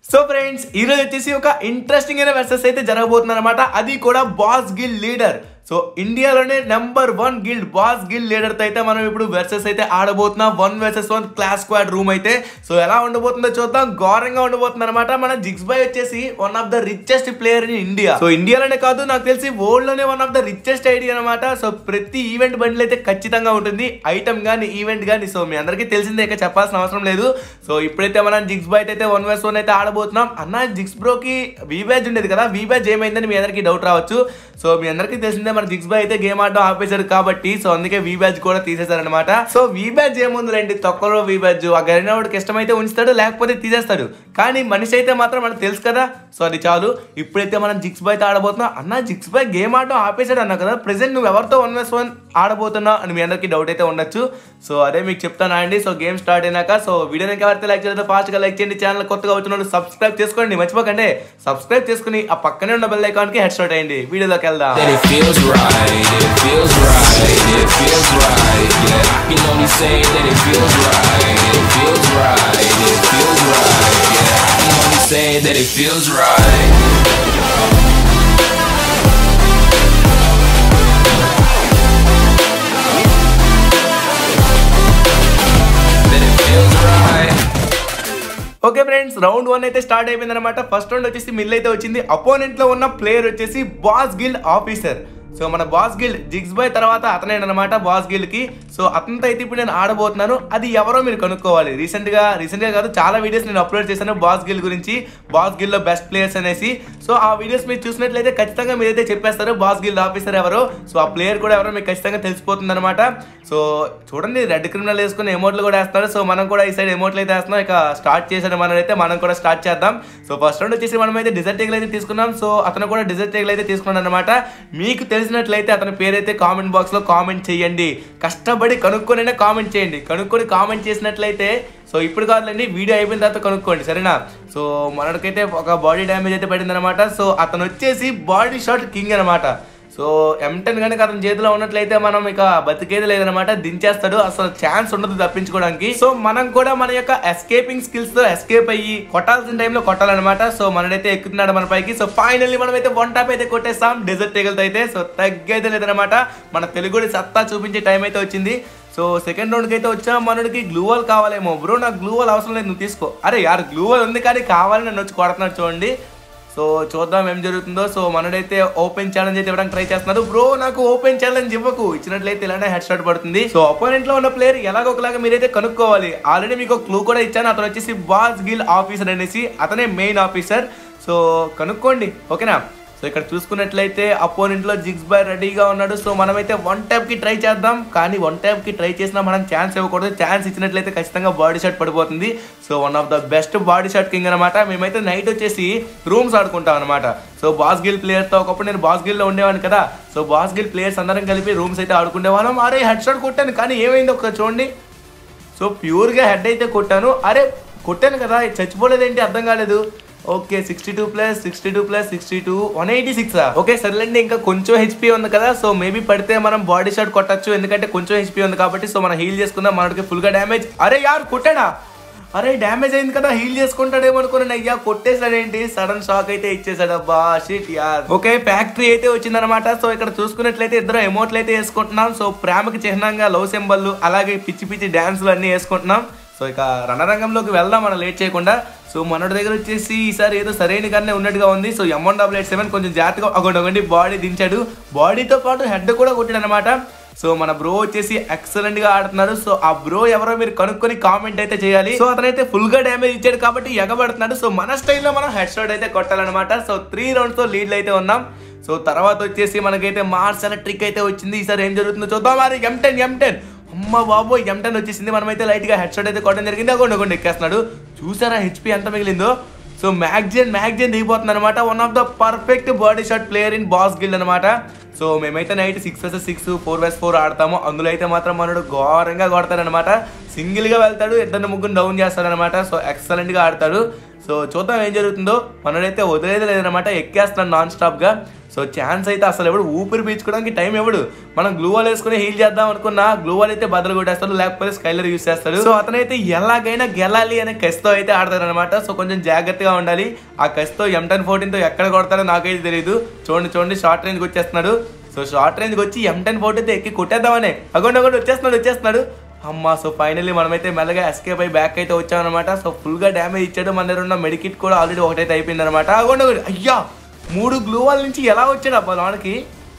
So friends ఈ రోజు వచ్చేసి ఒక ఇంట్రెస్టింగ్ అయిన వెర్సెస్ అయితే జరగబోతుంది అనమాట అది కూడా బాస్ గిల్ లీడర్ సో ఇండియాలోనే number one guild boss guild leader తో అయితే మనం ఇప్పుడు వెర్సెస్ అయితే ఆడబోతున్నాం one versus one class squad room అయితే సో ఎలా ఉండబోతుందో చూద్దాం ఘోరంగా ఉండబోతుంది అనమాట మన జిగ్స్ బాయ్ వచ్చేసి one of the richest player in India so ఇండియాలోనే కాదు నాకు తెలిసి వరల్డ్ లోనే one of the richest ID అనమాట సో ప్రతి ఈవెంట్ బండిల్ అయితే ఖచ్చితంగా ఉంటుంది ఐటమ్ కానీ ఈవెంట్ కానీ సో మీ అందరికీ తెలిసిందే ఇక చెప్పాల్సిన అవసరం లేదు సో ఇప్పుడైతే మనం జిగ్స్ బాయ్ అయితే వన్ వర్స్ వన్ అయితే ఆడబోతున్నాం అన్న జిగ్స్ బ్రోకి వీ బ్యాచ్ ఉండేది కదా వీ బ్యాచ్ ఏమైందని మీ అందరికీ డౌట్ రావచ్చు సో మీ అందరికీ తెలిసిందే మన జిగ్స్ బాయ్ అయితే గేమ్ ఆడడం ఆపేశారు కాబట్టి సో అందుకే వీ బ్యాచ్ కూడా తీసేశారనమాట సో వీ బ్యాచ్ ఏముందిలేండి తొక్కలో వీ బ్యాచ్ ఆ గరినవాడికి ఇష్టమైతే ఉంచుతాడు లేకపోతే తీసేస్తాడు కానీ మనిషి అయితే మాత్రం మనకు తెలుసు కదా సో అది చాలు ఇప్పుడైతే మనం జిగ్స్ బాయ్ అయితే ఆడబోతున్నాం అన్న జిగ్స్ బాయ్ గేమ్ ఆడడం ఆపేశాడు అన్నా కదా ప్రెసెంట్ నువ్వు ఎవరితో వన్ వర్స్ వన్ ఆడబోతున్నావు అని మీ అందరికీ డౌట్ అయితే ఉండొచ్చు సో అదే మీకు చెప్తాను అండి సో గేమ్ స్టార్ట్ అయినాక సో వీడియోని ఎవరైతే లైక్ చేయలేదో ఫాస్ట్గా లైక్ చేయండి ఛానల్ కొత్తగా వచ్చిన వాళ్ళు సబ్స్క్రైబ్ చేసుకోండి మర్చిపోకండి సబ్స్క్రైబ్ చేసుకుని ఆ పక్కనే ఉన్న బెల్ ఐకాన్కి హెడ్ షాట్ అయ్యండి వీడియోలోకి వెళ్దాం that it feels right, it feels right, it feels right. Yeah, I can only say that it feels right, it feels right, it feels right. Yeah, I can only say that it feels right. That it feels right. Okay friends round one అయితే start అయిపోయింది అనమాట first round వచ్చేసి mill అయితే వచ్చింది opponent లో ఉన్న player వచ్చేసి boss guild officer so మన బాస్ గిల్డ్ జిగ్స్ బాయ్ తర్వాత అతనేనమాట బాస్ గిల్డ్ కి సో అతనితో అయితే ఇప్పుడు నేను ఆడబోతున్నాను అది ఎవరో మీరు కనుక్కోవాలి రీసెంట్ గా రీసెంట్ గా కాదు చాలా వీడియోస్ నేను అప్లోడ్ చేశాను బాస్ గిల్ గురించి బాస్ గిల్ లో బెస్ట్ ప్లేయర్స్ అనేసి సో ఆ వీడియోస్ మీరు చూసినట్లయితే ఖచ్చితంగా మీరైతే చెప్పేస్తారు బాస్ గిల్డ్ ఆఫీసర్ ఎవరో సో ఆ ప్లేయర్ కూడా ఎవరో మీకు ఖచ్చితంగా తెలిసిపోతుంది అనమాట సో చూడండి రెడ్ క్రిమినల్ వేసుకుని ఎమోట్లు కూడా వేస్తారు సో మనం కూడా ఈ సైడ్ ఎమోట్లు అయితే వేస్తున్నాం ఇక స్టార్ట్ చేసాడు మనం అయితే మనం కూడా స్టార్ట్ చేద్దాం సో ఫస్ట్ రౌండ్ వచ్చేసి మనం అయితే డిజర్ట్ టేగులు అయితే తీసుకున్నాం సో అతను కూడా డిజర్ట్ టేగులు అయితే తీసుకున్నాడు అనమాట మీకు తెలిసినట్లయితే అతని పేరైతే కామెంట్ బాక్స్ లో కామెంట్ చేయండి కష్టపడి కనుక్కొనైనా కామెంట్ చేయండి కనుక్కొని కామెంట్ చేసినట్లయితే సో ఇప్పుడు కాదులేండి వీడియో అయిపోయిన తర్వాత కనుక్కోండి సరేనా సో మనకైతే ఒక బాడీ డ్యామేజ్ అయితే పడింది అనమాట సో అతను వచ్చేసి బాడీ షాట్ కింగ్ అనమాట సో ఎంటెన్ కనుక అతని చేతిలో ఉన్నట్లయితే మనం ఇక బతికేది లేదనమాట దించేస్తాడు అసలు ఛాన్స్ ఉండదు తప్పించుకోవడానికి సో మనం కూడా మన యొక్క ఎస్కేపింగ్ స్కిల్స్ తో ఎస్కేప్ అయ్యి కొట్టాల్సిన టైంలో కొట్టాలన్నమాట సో మనడైతే ఎక్కుతున్నాడు మన పైకి సో ఫైనల్లీ మనం అయితే వన్ టాప్ అయితే కొట్టేస్తాం డెజర్ట్ టేగలతో అయితే సో తగ్గైతే లేదనమాట మన తెలుగుడి సత్తా చూపించే టైం అయితే వచ్చింది సో సెకండ్ రౌండ్కి అయితే వచ్చా మనడికి గ్లూవల్ కావాలేమో బ్రో నాకు గ్లూవల్ అవసరం లేదు నువ్వు తీసుకో అరే యార్ గ్లూవల్ ఉంది కానీ కావాలని నన్ను వచ్చి కొడుతున్నాడు చూడండి సో చూద్దాం ఏం జరుగుతుందో సో మనడైతే ఓపెన్ ఛాలెంజ్ అయితే ఇవ్వడానికి ట్రై చేస్తున్నారు బ్రో నాకు ఓపెన్ ఛాలెంజ్ ఇవ్వకు ఇచ్చినట్లయితే ఇలానే హెడ్ షాట్ పడుతుంది సో అపోనెంట్ లో ఉన్న ప్లేయర్ ఎలాగో ఒకలాగా మీరైతే కనుక్కోవాలి ఆల్రెడీ మీకు క్లూ కూడా ఇచ్చాను అతను వచ్చేసి బాస్ గిల్ ఆఫీసర్ అనేసి అతనే మెయిన్ ఆఫీసర్ సో కనుక్కోండి ఓకేనా సో ఇక్కడ చూసుకున్నట్లయితే అపోనెంట్ లో జిగ్స్ బాయ్ రెడీగా ఉన్నాడు సో మనమైతే వన్ ట్యాప్ కి ట్రై చేద్దాం కానీ వన్ ట్యాప్ కి ట్రై చేసినా మనం ఛాన్స్ ఇవ్వకూడదు ఛాన్స్ ఇచ్చినట్లయితే ఖచ్చితంగా బాడీ షాట్ పడిపోతుంది so one of the best body shot king అనమాట మేమైతే నైట్ వచ్చేసి రూమ్స్ ఆడుకుంటాం అనమాట సో బాస్ గిల్ ప్లేయర్తో ఒకప్పుడు నేను బాస్ గిల్ లో ఉండేవాడిని కదా సో బాస్ గిల్ ప్లేయర్స్ అందరం కలిపి రూమ్స్ అయితే ఆడుకునే వాళ్ళం అరే హెడ్ షాట్ కొట్టాను కానీ ఏమైంది ఒకసారి చూడండి సో ప్యూర్గా హెడ్ అయితే కొట్టాను అరే కొట్టాను కదా చచ్చిపోలేదేంటి అర్థం కాలేదు okay sixty two plus sixty two plus sixty two one eighty six okay సర్లేండి ఇంకా కొంచెం హెచ్పి ఉంది కదా సో మేబీ పడితే మనం బాడీ షాట్ కొట్టచ్చు ఎందుకంటే కొంచెం హెచ్పి ఉంది కాబట్టి సో మనం హీల్ చేసుకుందాం మనకి ఫుల్గా డ్యామేజ్ అరే యార్ కొట్టాడా అరే డ్యామేజ్ అయింది కదా హీల్ చేసుకుంటాడేమో అనుకున్నాను అయ్యా కొట్టేసాడేంటి సడన్ షాక్ అయితే ఇచ్చేసాడు అబ్బా షిట్ యార్ ఓకే ఫ్యాక్టరీ అయితే వచ్చిందనమాట సో ఇక్కడ చూసుకున్నట్లయితే ఇద్దరు ఎమోట్లు అయితే వేసుకుంటున్నాం సో ప్రేమకి చిహ్నంగా లవ్ సింబల్ అలాగే పిచ్చి పిచ్చి డాన్సులు అన్ని వేసుకుంటున్నాం సో ఇక రణరంగంలోకి వెళ్దాం మనం లేట్ చేయకుండా సో మనోడి దగ్గర వచ్చేసి ఈసారి ఏదో సరైన గానే ఉన్నట్టుగా ఉంది so M one double eight seven కొంచెం జాగ్రత్తగా ఒకటి ఒకటి బాడీ దించాడు బాడీతో పాటు హెడ్ కూడా కొట్టాడు అనమాట సో మన బ్రో వచ్చేసి ఎక్సలెంట్ గా ఆడుతున్నారు సో ఆ బ్రో ఎవరో మీరు కనుక్కొని కామెంట్ అయితే చేయాలి సో అతనైతే ఫుల్ గా డ్యామేజ్ ఇచ్చాడు కాబట్టి ఎగబడుతున్నాడు సో మన స్టైల్లో మనం హెడ్ షాట్ అయితే కొట్టాలన్నమాట సో త్రీ రౌండ్స్ తో లీడ్ అయితే ఉన్నాం సో తర్వాత వచ్చేసి మనకైతే మార్స్ అనే ట్రిక్ అయితే వచ్చింది ఈసారి ఏం జరుగుతుందో చూద్దాం మరి ఎం టెన్ ఎం టెన్ అమ్మ బాబు ఎం టెన్ వచ్చేసింది మనమైతే లైట్ గా హెడ్ షాట్ అయితే కొట్టడం జరిగింది అగోండి అగోండి ఎక్కేస్తున్నాడు చూసారా హెచ్పి ఎంత మిగిలిందో సో మ్యాగ్జిన్ మ్యాగ్జిన్ దిగిపోతుంది అనమాట one of the perfect body shot player in boss guild అనమాట సో మేమైతే night six versus six four versus four ఆడతాము అందులో అయితే మాత్రం మనడు ఘోరంగా కొడతాడనమాట సింగిల్ గా వెళ్తాడు ఇద్దరు ముగ్గురు డౌన్ చేస్తాడనమాట సో ఎక్సలెంట్ గా ఆడతాడు సో చూద్దాం ఏం జరుగుతుందో మనడైతే వదిలేదు లేదనమాట ఎక్కేస్తున్నాడు నాన్ స్టాప్గా సో ఛాన్స్ అయితే అసలు ఎవడు ఊపిరి పీల్చుకోవడానికి టైం ఎవడు మనం గ్లూవాల్ వేసుకుని హీల్ చేద్దాం అనుకున్నా గ్లూవాల్ అయితే బదులు కొట్టేస్తాడు లేకపోతే స్కైలర్ యూస్ చేస్తాడు సో అతనైతే ఎలాగైనా గెలాలి అనే కసితో అయితే ఆడతాడు అనమాట సో కొంచెం జాగ్రత్తగా ఉండాలి ఆ కసితో ఎం టెన్ ఫోర్టీన్తో ఎక్కడ కొడతాడో నాకైతే తెలియదు చూడండి చూడండి షార్ట్ రేంజ్కి వచ్చేస్తున్నాడు సో షార్ట్ రేంజ్కి వచ్చి ఎం టెన్ ఫోర్టీన్తో ఎక్కి కొట్టేద్దామనే అగోండి అగోండి వచ్చేస్తున్నాడు వచ్చేస్తున్నాడు అమ్మా సో ఫైనల్లీ మనమైతే మెల్లగా ఎస్కేప్ అయి బ్యాక్ అయితే వచ్చామన్నమాట సో ఫుల్గా డ్యామేజ్ ఇచ్చాడు మన దగ్గర ఉన్న మెడికిట్ కూడా ఆల్రెడీ ఒకటైతే అయిపోయింది అనమాట అగోండి అగోండి అయ్యా మూడు గ్లూవాల్ నుంచి ఎలా వచ్చాడు అబ్బా లోనకి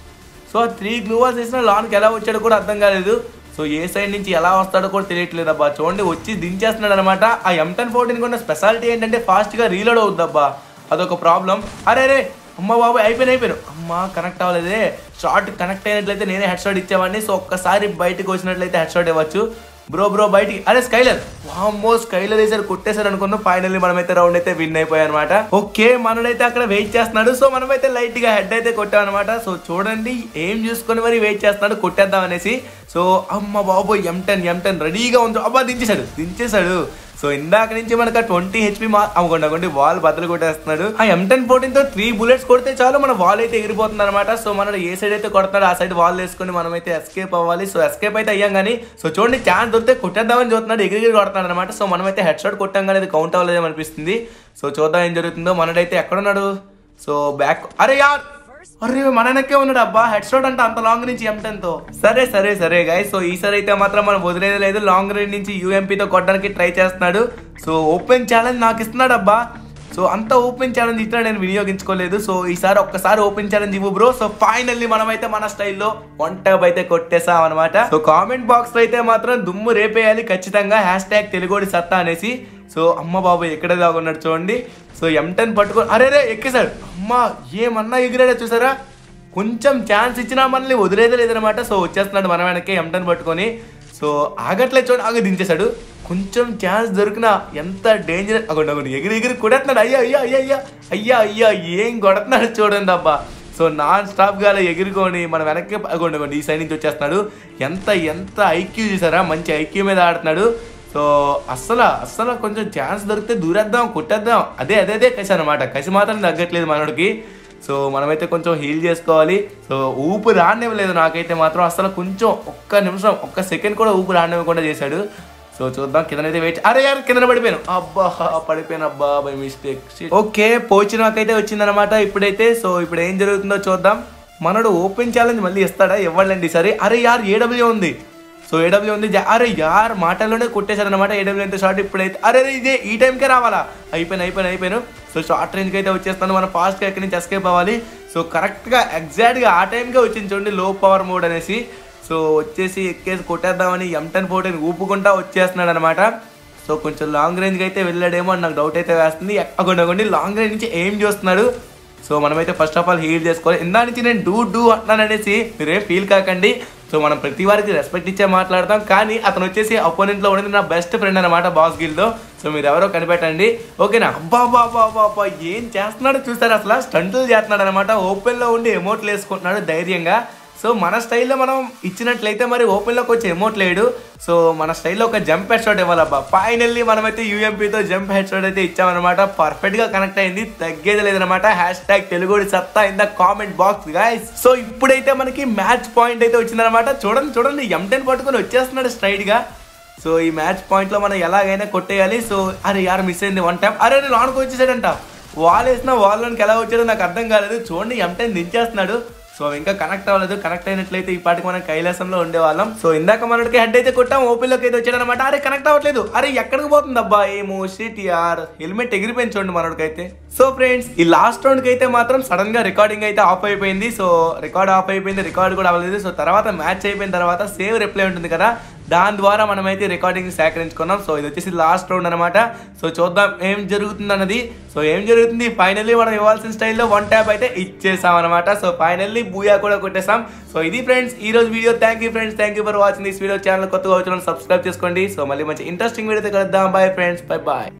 సో ఆ త్రీ గ్లూవాల్స్ వేసిన లాన్కి ఎలా వచ్చాడో కూడా అర్థం కాలేదు సో ఏ సైడ్ నుంచి ఎలా వస్తాడో కూడా తెలియట్లేదు అబ్బా చూడండి వచ్చి దించేస్తున్నాడు అనమాట ఆ ఎం టెన్ ఫోర్టీన్ కొన్న స్పెషాలిటీ ఏంటంటే ఫాస్ట్గా రీలోడ్ అవుద్ది అబ్బా అదొక ప్రాబ్లం అరే రే అమ్మ బాబు అయిపోయిన అయిపోయాను అమ్మ కనెక్ట్ అవ్వలేదే షార్ట్ కనెక్ట్ అయినట్లయితే నేనే హెడ్ షాట్ ఇచ్చేవాడిని సో ఒక్కసారి బయటకు వచ్చినట్లయితే హెడ్ షాట్ ఇవ్వచ్చు బ్రో బ్రో బయటికి అరే స్కైలర్ వామ్మో స్కైలర్ వేసారు కొట్టేశారు అనుకున్నాం ఫైనల్లీ మనమైతే రౌండ్ అయితే విన్ అయిపోయాయి అనమాట ఓకే మనడైతే అక్కడ వెయిట్ చేస్తున్నాడు సో మనమైతే లైట్ గా హెడ్ అయితే కొట్టాం అనమాట సో చూడండి ఏం చూసుకొని మరి వెయిట్ చేస్తున్నాడు కొట్టేద్దాం అనేసి సో అమ్మ బాబు ఎం టెన్ ఎం టెన్ రెడీగా ఉంది అబ్బా దించేశాడు దించేశాడు సో ఇందాక నుంచి మనకు ట్వంటీ హెచ్పి మా అవ్వకుండా అవ్వండి వాల్ బద్దలు కొట్టేస్తున్నాడు ఆ ఎం టెన్ ఫోర్టీన్ తో త్రీ బుల్లెట్స్ కొడితే చాలు మన వాల్ అయితే ఎగిరిపోతుంది అనమాట సో మన ఏ సైడ్ అయితే కొడతాడో ఆ సైడ్ వాల్ వేసుకొని మనం అయితే ఎస్కేప్ అవ్వాలి సో ఎస్కేప్ అయితే అయ్యాం కానీ సో చూడండి ఛాన్స్ దొరికితే కొట్టేద్దామని చూస్తున్నాడు ఎగిరి ఎగిరి కొడుతున్నాడు అనమాట సో మనమైతే హెడ్ షాట్ కొట్టాం కానీ అది కౌంట్ అవ్వలేదేమో అనిపిస్తుంది సో చూద్దాం ఏం జరుగుతుందో మనడైతే ఎక్కడున్నాడు సో బ్యాక్ అరే యార్ అరే మన వెనక్కే ఉన్నాడు అబ్బా హెడ్ షాట్ అంటే అంత లాంగ్ నుంచి M10 తో సరే సరే సరే గాయ సో ఈసారి అయితే మాత్రం మనం వదిలేదు లేదు లాంగ్ రేంజ్ నుంచి UMP తో కొట్టడానికి ట్రై చేస్తున్నాడు సో ఓపెన్ ఛాలెంజ్ నాకు ఇస్తున్నాడు అబ్బా సో అంత ఓపెన్ ఛాలెంజ్ ఇచ్చినా నేను వినియోగించుకోలేదు సో ఈసారి ఒక్కసారి ఓపెన్ ఛాలెంజ్ ఇవ్వు బ్రో సో ఫైనల్లీ మనమైతే మన స్టైల్లో వన్ టైప్ అయితే కొట్టేసాం అనమాట సో కామెంట్ బాక్స్ లో అయితే మాత్రం దుమ్ము రేపేయాలి ఖచ్చితంగా హ్యాష్ ట్యాగ్ తెలుగోడి సత్తా అనేసి సో అమ్మ బాబు ఎక్కడ దాగున్నాడు చూడండి సో ఎం టెన్ పట్టుకో అరే రే ఎక్కేశాడు అమ్మ ఏమన్నా ఎగిరాడో చూసారా కొంచెం ఛాన్స్ ఇచ్చినా మనల్ని వదిలేదే లేదనమాట సో వచ్చేస్తున్నాడు మన వెనకే ఎం టెన్ పట్టుకొని సో ఆగట్లేదు చూడండి ఆగ దించేశాడు కొంచెం ఛాన్స్ దొరికినా ఎంత డేంజర్ అగొండి అగొండి ఎగిరి ఎగిరి కొడుతున్నాడు అయ్యా అయ్యా అయ్యా అయ్యా అయ్యా అయ్యా ఏం కొడుతున్నాడు చూడండి అబ్బా సో నాన్ స్టాప్గా అలా ఎగురుకొని మన వెనక్కి అగొండి అగొండి ఈ సైడ్ నుంచి వచ్చేస్తున్నాడు ఎంత ఎంత ఐక్యూ చూసారా మంచి ఐక్యూ మీద ఆడుతున్నాడు సో అస్సలు అస్సలు కొంచెం ఛాన్స్ దొరికితే దూరేద్దాం కొట్టేద్దాం అదే అదే అదే కసి అనమాట కసి మాత్రం తగ్గట్లేదు మనోడికి సో మనమైతే కొంచెం హీల్ చేసుకోవాలి సో ఊపు రానివ్వలేదు నాకైతే మాత్రం అసలు కొంచెం ఒక్క నిమిషం ఒక్క సెకండ్ కూడా ఊపు రానివ్వకుండా చేశాడు సో చూద్దాం కిందనైతే వెయిట్ అరే యారు కింద పడిపోయాను అబ్బా పడిపోయాను అబ్బా బై మిస్టేక్ ఓకే పోచి నాకైతే వచ్చిందనమాట ఇప్పుడైతే సో ఇప్పుడు ఏం జరుగుతుందో చూద్దాం మనడు ఓపెన్ ఛాలెంజ్ మళ్ళీ ఇస్తాడా ఇవ్వాలండి సరే అరే యార్ ఏడబ్ల్యూ ఉంది సో ఏడబ్ల్యూ ఉంది జా- అరే యార్ మాటల్లోనే కొట్టేశారు అనమాట ఏడబ్ల్యూ ఎంత షార్ట్ ఇప్పుడైతే అరే రే, ఇదే ఈ టైంకే రావాలా అయిపోయిన అయిపోయిన అయిపోయాను సో షార్ట్ రేంజ్కి అయితే వచ్చేస్తాను మనం ఫాస్ట్గా ఎక్కడి నుంచి ఎస్కేప్ అవ్వాలి సో కరెక్ట్గా ఎగ్జాక్ట్గా ఆ టైంకే వచ్చింది చూడండి లో పవర్ మోడ్ అనేసి సో వచ్చేసి ఎక్కేసి కొట్టేద్దామని ఎం టెన్ ఫోర్టీన్ ఊపుకుంటా వచ్చేస్తున్నాడు అనమాట సో కొంచెం లాంగ్ రేంజ్కి అయితే వెళ్ళాడేమో అని నాకు డౌట్ అయితే వేస్తుంది అగొండి లాంగ్ రేంజ్ నుంచి ఏం చేస్తున్నాడు సో మనమైతే ఫస్ట్ ఆఫ్ ఆల్ హీల్ చేసుకోవాలి ఇందా నుంచి నేను డూ డూ అంటున్నాను అనేసి మీరేం ఫీల్ కాకండి సో మనం ప్రతి వారికి రెస్పెక్ట్ ఇచ్చే మాట్లాడతాం కానీ అతను వచ్చేసి opponent లో ఉన్నది నా బెస్ట్ ఫ్రెండ్ అనమాట బాస్ గిల్తో సో మీరు ఎవరో కనిపెట్టండి ఓకేనా అబ్బా అబ్బా అబ్బా అబ్బా అబ్బా ఏం చేస్తున్నాడో చూసారు అసలు స్టంట్లు చేస్తున్నాడు అనమాట ఓపెన్లో ఉండి ఎమోట్లు వేసుకుంటున్నాడు ధైర్యంగా సో మన స్టైల్లో మనం ఇచ్చినట్లయితే మరి ఓపెన్లోకి వచ్చి ఎమోట్ లేడు సో మన స్టైల్లో ఒక జంప్ హెడ్ షాట్ ఇవ్వాలబ్బా ఫైనల్లీ మనమైతే యూఎంపీతో జంప్ హెడ్ షాట్ అయితే ఇచ్చామన్నమాట పర్ఫెక్ట్గా కనెక్ట్ అయింది తగ్గేది లేదనమాట హ్యాష్ ట్యాగ్ తెలుగుడి సత్తా in the comment box guys so ఇప్పుడైతే మనకి మ్యాచ్ పాయింట్ అయితే వచ్చిందనమాట చూడండి చూడండి ఎం టెన్ పట్టుకొని వచ్చేస్తున్నాడు స్ట్రైట్గా సో ఈ మ్యాచ్ పాయింట్లో మనం ఎలాగైనా కొట్టేయాలి సో అరే యారు మిస్ అయింది వన్ టైం అరే లోనికి వచ్చేసాడంట వాల్ వేసిన వాల్లోనికి ఎలా వచ్చాడో నాకు అర్థం కాలేదు చూడండి ఎం టెన్ దించేస్తున్నాడు సో ఇంకా కనెక్ట్ అవ్వలేదు కనెక్ట్ అయినట్లయితే ఈ పాటికి మనం కైలాసంలో ఉండేవాళ్ళం సో ఇందాక మనకి హెడ్ అయితే కొట్టాం ఓపీలోకి అయితే వచ్చాడు అనమాట అరే కనెక్ట్ అవ్వట్లేదు అరే ఎక్కడికి పోతుంది అబ్బా ఏమో షిట్ యార్ హెల్మెట్ ఎగిరిపోయింది చూడండి మనోడికైతే సో ఫ్రెండ్స్ ఈ లాస్ట్ రౌండ్కి అయితే మాత్రం సడన్ గా రికార్డింగ్ అయితే ఆఫ్ అయిపోయింది సో రికార్డ్ ఆఫ్ అయిపోయింది రికార్డ్ కూడా అవ్వలేదు సో తర్వాత మ్యాచ్ అయిపోయిన తర్వాత సేవ్ రిప్లై ఉంటుంది కదా దాని ద్వారా మనమైతే రికార్డింగ్ సేకరించుకున్నాం సో ఇది వచ్చేసి లాస్ట్ రౌండ్ అనమాట సో చూద్దాం ఏం జరుగుతుంది అన్నది సో ఏం జరుగుతుంది ఫైనల్లీ మనం ఇవ్వాల్సిన స్టైల్లో వన్ ట్యాప్ అయితే ఇచ్చేసాం అనమాట సో ఫైనల్లీ బూయా కూడా కొట్టేసాం సో ఇది ఫ్రెండ్స్ ఈ రోజు video thank you friends thank you for watching this video channel కొత్తగా వచ్చిన సబ్స్క్రైబ్ చేసుకోండి సో మళ్ళీ మంచి ఇంట్రెస్టింగ్ వీడియోతో కలుద్దాం బాయ్ ఫ్రెండ్స్ బై బాయ్